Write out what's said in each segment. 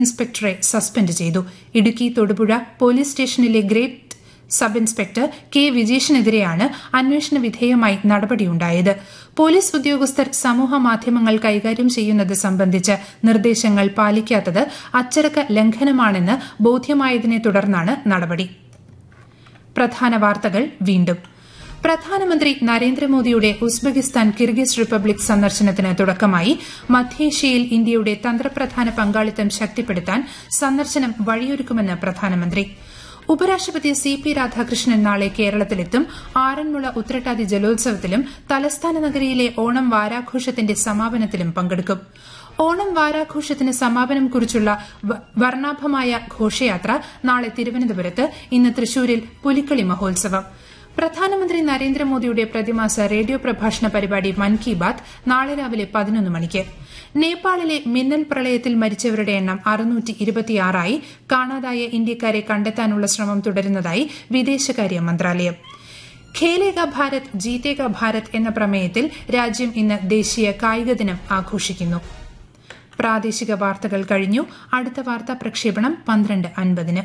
ഇൻസ്പെക്ടറെ suspend ചെയ്തു Idukki Thodupuzha police സ്റ്റേഷനിലെ grade sub inspector K വിജേഷിനെതിരെയാണ് അന്വേഷണ വിധേയമായി നടപടിയുണ്ടായത് പോലീസ് ഉദ്യോഗസ്ഥർ സമൂഹ മാധ്യമങ്ങൾ കൈകാര്യം ചെയ്യുന്നത് സംബന്ധിച്ച് നിർദ്ദേശങ്ങൾ പാലിക്കാത്തത് അച്ചടക്ക ലംഘനമാണെന്ന് ബോധ്യമായതിനെ തുടർന്നാണ് നടപടി പ്രധാന വാർത്തകൾ വീണ്ടും പ്രധാനമന്ത്രി നരേന്ദ്രമോദിയുടെ ഉസ്ബെക്കിസ്ഥാൻ കിർഗിസ് റിപ്പബ്ലിക് സന്ദർശനത്തിന് തുടക്കമായി മധ്യേഷ്യയിൽ ഇന്ത്യയുടെ തന്ത്രപ്രധാന പങ്കാളിത്തം ശക്തിപ്പെടുത്താൻ സന്ദർശനം വഴിയൊരുക്കുമെന്ന് പ്രധാനമന്ത്രി ഉപരാഷ്ട്രപതി സി പി രാധാകൃഷ്ണൻ നാളെ കേരളത്തിലെത്തും ആറന്മുള ഉത്രട്ടാതി ജലോത്സവത്തിലും തലസ്ഥാന നഗരിയിലെ ഓണം വാരാഘോഷത്തിന്റെ സമാപനത്തിലും പങ്കെടുക്കും ഓണം വാരാഘോഷത്തിന് സമാപനം കുറിച്ചുള്ള വർണ്ണാഭമായ ഘോഷയാത്ര നാളെ തിരുവനന്തപുരത്ത് ഇന്ന് തൃശൂരിൽ പുലിക്കളി മഹോത്സവം പ്രധാനമന്ത്രി നരേന്ദ്രമോദിയുടെ പ്രതിമാസ റേഡിയോ പ്രഭാഷണ പരിപാടി മൻ കി ബാത് നാളെ രാവിലെ പതിനൊന്ന് മണിക്ക് നേപ്പാളിലെ മിന്നൽ പ്രളയത്തിൽ മരിച്ചവരുടെ എണ്ണം അറുന്നൂറ്റി ഇരുപത്തിയാറായി കാണാതായ ഇന്ത്യക്കാരെ കണ്ടെത്താനുള്ള ശ്രമം തുടരുന്നതായി വിദേശകാര്യ മന്ത്രാലയം ഖേലേഗ ഭാരത് ജീതേഗ ഭാരത് എന്ന പ്രമേയത്തിൽ രാജ്യം ഇന്ന് ദേശീയ കായിക ദിനം ആഘോഷിക്കുന്നു പ്രാദേശിക വാർത്തകൾ കഴിഞ്ഞു അടുത്ത വാർത്താ പ്രക്ഷേപണം പന്ത്രണ്ട് അൻപതിന്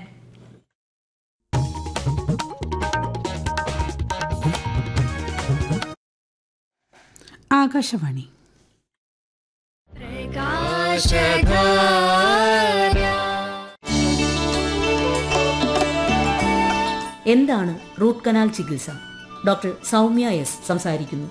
ആകാശവാണി എന്താണ് റൂട്ട് കനാൽ ചികിത്സ ഡോക്ടർ സൗമ്യ എസ് സംസാരിക്കുന്നു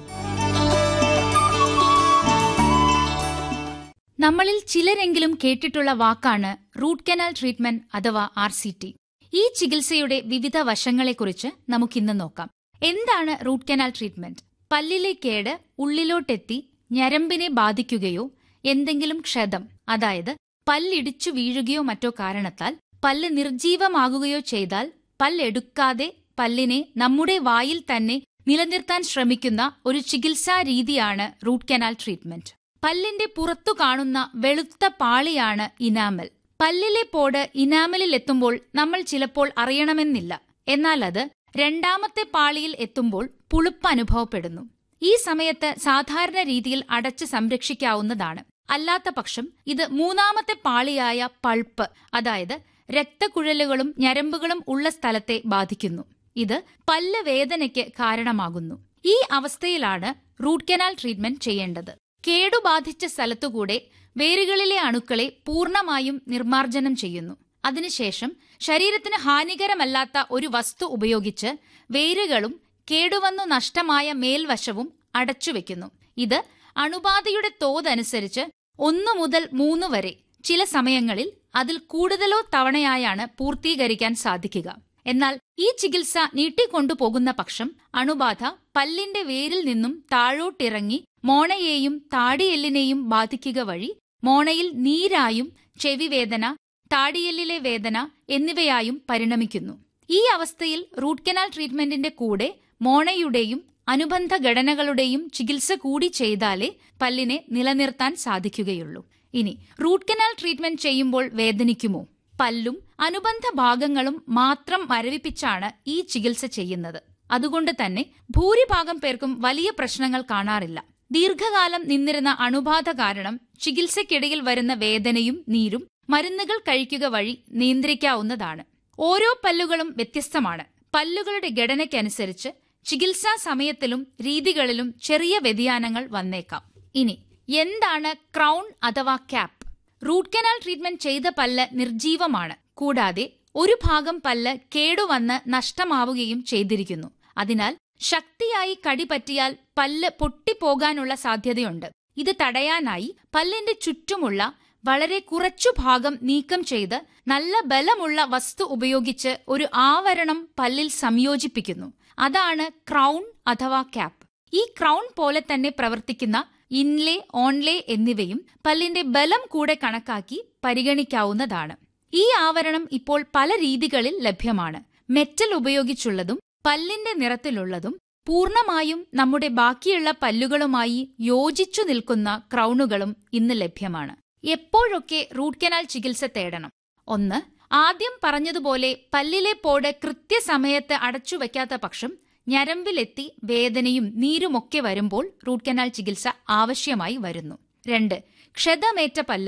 നമ്മളിൽ ചിലരെങ്കിലും കേട്ടിട്ടുള്ള വാക്കാണ് റൂട്ട് കനാൽ ട്രീറ്റ്മെന്റ് അഥവാ ആർ സി ടി ഈ ചികിത്സയുടെ വിവിധ വശങ്ങളെക്കുറിച്ച് നമുക്കിന്ന് നോക്കാം എന്താണ് റൂട്ട് കനാൽ ട്രീറ്റ്മെന്റ് പല്ലിലെ കേട് ഉള്ളിലോട്ടെത്തി ഞരമ്പിനെ ബാധിക്കുകയോ എന്തെങ്കിലും ക്ഷതം അതായത് പല്ലിടിച്ചു വീഴുകയോ മറ്റോ കാരണത്താൽ പല്ല് നിർജീവമാകുകയോ ചെയ്താൽ പല്ലെടുക്കാതെ പല്ലിനെ നമ്മുടെ വായിൽ തന്നെ നിലനിർത്താൻ ശ്രമിക്കുന്ന ഒരു ചികിത്സാ രീതിയാണ് റൂട്ട് കനാൽ ട്രീറ്റ്മെന്റ് പല്ലിന്റെ പുറത്തു കാണുന്ന വെളുത്ത പാളിയാണ് ഇനാമൽ പല്ലിലെ പോട് ഇനാമലിൽ എത്തുമ്പോൾ നമ്മൾ ചിലപ്പോൾ അറിയണമെന്നില്ല എന്നാൽ അത് രണ്ടാമത്തെ പാളിയിൽ എത്തുമ്പോൾ പുളുപ്പ് അനുഭവപ്പെടുന്നു ഈ സമയത്ത് സാധാരണ രീതിയിൽ അടച്ച് സംരക്ഷിക്കാവുന്നതാണ് അല്ലാത്ത പക്ഷം ഇത് മൂന്നാമത്തെ പാളിയായ പൾപ്പ് അതായത് രക്തക്കുഴലുകളും ഞരമ്പുകളും ഉള്ള സ്ഥലത്തെ ബാധിക്കുന്നു ഇത് പല്ല് വേദനയ്ക്ക് കാരണമാകുന്നു ഈ അവസ്ഥയിലാണ് റൂട്ട് കനാൽ ട്രീറ്റ്മെന്റ് ചെയ്യേണ്ടത് കേടുബാധിച്ച സ്ഥലത്തുകൂടെ വേരുകളിലെ അണുക്കളെ പൂർണ്ണമായും നിർമ്മാർജ്ജനം ചെയ്യുന്നു അതിനുശേഷം ശരീരത്തിന് ഹാനികരമല്ലാത്ത ഒരു വസ്തു ഉപയോഗിച്ച് വേരുകളും കേടുവന്നു നഷ്ടമായ മേൽവശവും അടച്ചുവെക്കുന്നു ഇത് അണുബാധയുടെ തോതനുസരിച്ച് ഒന്നു മുതൽ മൂന്ന് വരെ ചില സമയങ്ങളിൽ അതിൽ കൂടുതലോ തവണയായാണ് പൂർത്തീകരിക്കാൻ സാധിക്കുക എന്നാൽ ഈ ചികിത്സ നീട്ടിക്കൊണ്ടുപോകുന്ന പക്ഷം അണുബാധ പല്ലിന്റെ വേരിൽ നിന്നും താഴോട്ടിറങ്ങി മോണയെയും താടിയെല്ലിനെയും ബാധിക്കുക വഴി മോണയിൽ നീരായും ചെവിവേദന താടിയെല്ലിലെ വേദന എന്നിവയായും പരിണമിക്കുന്നു ഈ അവസ്ഥയിൽ റൂട്ട് കനാൽ ട്രീറ്റ്മെന്റിന്റെ കൂടെ മോണയുടെയും അനുബന്ധ ഘടനകളുടെയും ചികിത്സ കൂടി ചെയ്താലേ പല്ലിനെ നിലനിർത്താൻ സാധിക്കുകയുള്ളൂ ഇനി റൂട്ട് കനാൽ ട്രീറ്റ്മെന്റ് ചെയ്യുമ്പോൾ വേദനിക്കുമോ പല്ലും അനുബന്ധ ഭാഗങ്ങളും മാത്രം മരവിപ്പിച്ചാണ് ഈ ചികിത്സ ചെയ്യുന്നത് അതുകൊണ്ട് തന്നെ ഭൂരിഭാഗം പേർക്കും വലിയ പ്രശ്നങ്ങൾ കാണാറില്ല ദീർഘകാലം നിന്നിരുന്ന അണുബാധ കാരണം ചികിത്സയ്ക്കിടയിൽ വരുന്ന വേദനയും നീരും മരുന്നുകൾ കഴിക്കുക വഴി നിയന്ത്രിക്കാവുന്നതാണ് ഓരോ പല്ലുകളും വ്യത്യസ്തമാണ് പല്ലുകളുടെ ഘടനയ്ക്കനുസരിച്ച് ചികിത്സാ സമയത്തിലും രീതികളിലും ചെറിയ വ്യതിയാനങ്ങൾ വന്നേക്കാം ഇനി എന്താണ് ക്രൗൺ അഥവാ ക്യാപ്പ് റൂട്ട് കനാൽ ട്രീറ്റ്മെന്റ് ചെയ്ത പല്ല് നിർജീവമാണ് കൂടാതെ ഒരു ഭാഗം പല്ല് കേടുവന്ന് നഷ്ടമാവുകയും ചെയ്തിരിക്കുന്നു അതിനാൽ ശക്തിയായി കടി പറ്റിയാൽ പല്ല് പൊട്ടിപ്പോകാനുള്ള സാധ്യതയുണ്ട് ഇത് തടയാനായി പല്ലിന്റെ ചുറ്റുമുള്ള വളരെ കുറച്ചു ഭാഗം നീക്കം ചെയ്ത് നല്ല ബലമുള്ള വസ്തു ഉപയോഗിച്ച് ഒരു ആവരണം പല്ലിൽ സംയോജിപ്പിക്കുന്നു അതാണ് ക്രൗൺ അഥവാ ക്യാപ്പ് ഈ ക്രൗൺ പോലെ തന്നെ പ്രവർത്തിക്കുന്ന ഇൻലേ ഓൺലേ എന്നിവയും പല്ലിന്റെ ബലം കൂടെ കണക്കാക്കി പരിഗണിക്കാവുന്നതാണ് ഈ ആവരണം ഇപ്പോൾ പല രീതികളിൽ ലഭ്യമാണ് മെറ്റൽ ഉപയോഗിച്ചുള്ളതും പല്ലിന്റെ നിറത്തിലുള്ളതും പൂർണ്ണമായും നമ്മുടെ ബാക്കിയുള്ള പല്ലുകളുമായി യോജിച്ചു നിൽക്കുന്ന ക്രൗണുകളും ഇന്ന് ലഭ്യമാണ് എപ്പോഴൊക്കെ റൂട്ട് കനാൽ ചികിത്സ തേടണം ഒന്ന് ആദ്യം പറഞ്ഞതുപോലെ പല്ലിലെ പോട് കൃത്യസമയത്ത് അടച്ചുവെക്കാത്ത പക്ഷം ഞരമ്പിലെത്തി വേദനയും നീരുമൊക്കെ വരുമ്പോൾ റൂട്ട് കനാൽ ചികിത്സ ആവശ്യമായി വരുന്നു രണ്ട് ക്ഷതമേറ്റ പല്ലുകൾ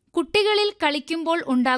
കുട്ടികളിൽ കളിക്കുമ്പോൾ ഉണ്ടാകുന്ന